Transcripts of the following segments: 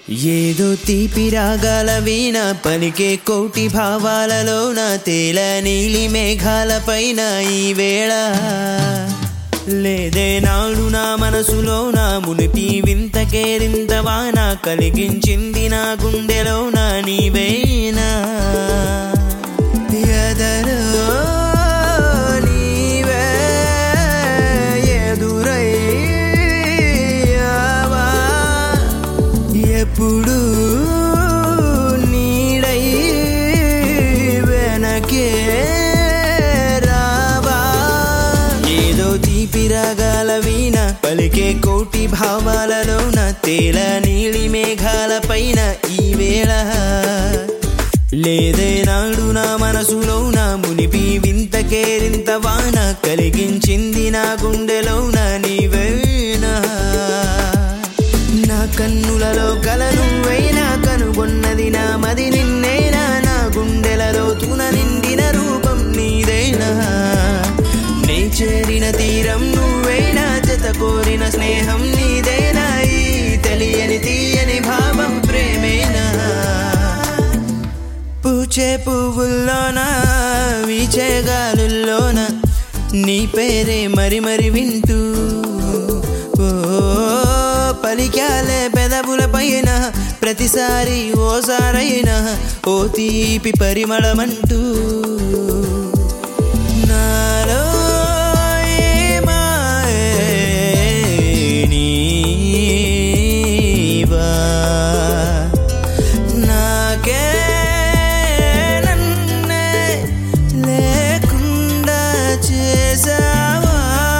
ఏదో తీపి రాగాల వీణ పలికే కోటి భావాలలోన తేల నీలి మేఘాలపైన ఈ వేళ లేదే నాడు నా మనసులోన మునిపి వింత కేరింత వాన కలిగించింది నా గుండెలోన నీవేనా ఎదలో నీవే ఎదురయ్యావా ఎప్పుడు నీడై వెనకే రావా ఏదో తీపి రాగాల వీణ పలికే కోటి భావాలలోన తేల నీలి మేఘాల పైన ఈ వేళ లేదే నాడు నా మనసులోన మునిపి వింత కేరింత వాన కలిగించింది నా గుండెలోన నీవేనా నా కన్నులలో కల నువ్వైనా కనుగొన్నది నా మది నిన్నేనా నా గుండెలలో తున నిండిన రూపం నీదేనా నే చేరిన తీరం నువ్వేనా జత కోరిన స్నేహం నీదేనా ఈ తెలియని తీయని భావం ప్రేమేనా పూచే పువ్వుల్లోన వీచే గాలుల్లోన నీ పేరే మరి మరి వింటూ ఓ పలికాలే పెదవుల పైన ప్రతిసారి ఓసారైనా ఓ తీపి పరిమళమంటూ నాలో ఏమాయే నీవా నాకే నన్నే లేకుండా చేసావా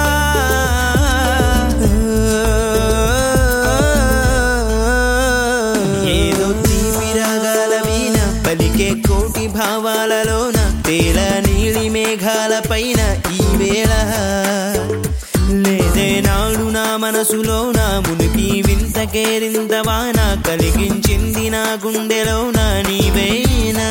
ఏదో తీపి రాగాల వీణ పలికే కోటి భావాలలోన తేల నీలి మేఘాల పైన ఈ వేళ లేదే నాడు నా మనసులోన మునిపి వింత కేరింత వాన కలిగించింది నా గుండెలోన నీవేనా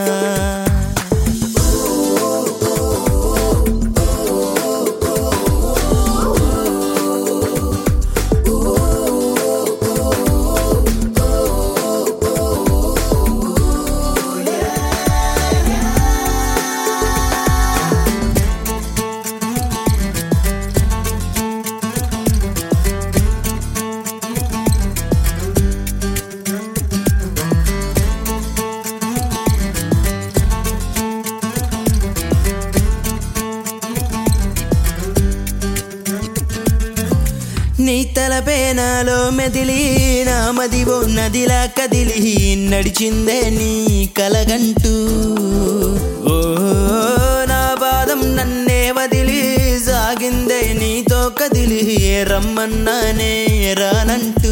నీ తలపేనాలో మెదిలి నా మదివో నదిలా కదిలి నడిచిందే నీ కలగంటూ ఓ నా పాదం నన్నే వదిలి సాగిందే నీతో కదిలి రమ్మన్నానే రానంటూ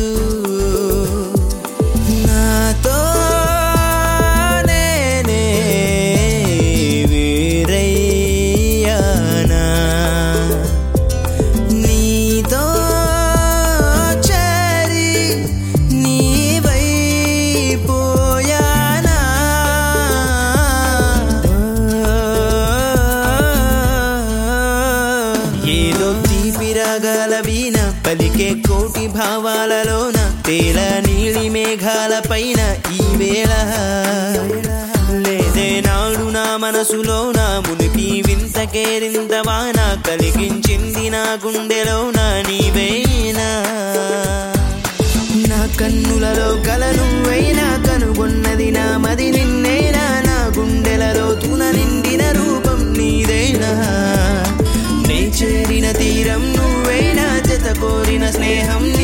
నాతో నేనే వేరయ్యానా నీతో చేరి నీవైపోయానా ఏదో తీపి రాగాల వీణ పలికే కోటి భావాలలోన తేల నీలి మేఘాల పైన ఈ వేళ లేదే నాడు నా మనసులోన మునిపి వింత కేరింత వాన కలిగించింది నా గుండెలోన నీవేనా నా కన్నులలో కల నువ్వైనా కనుగొన్నది నా మది నిన్నేనా నా గుండెలలో తున నిండిన రూపం నీదేనా నే చేరిన తీరం నువ్వేనా జత కోరిన స్నేహం నీ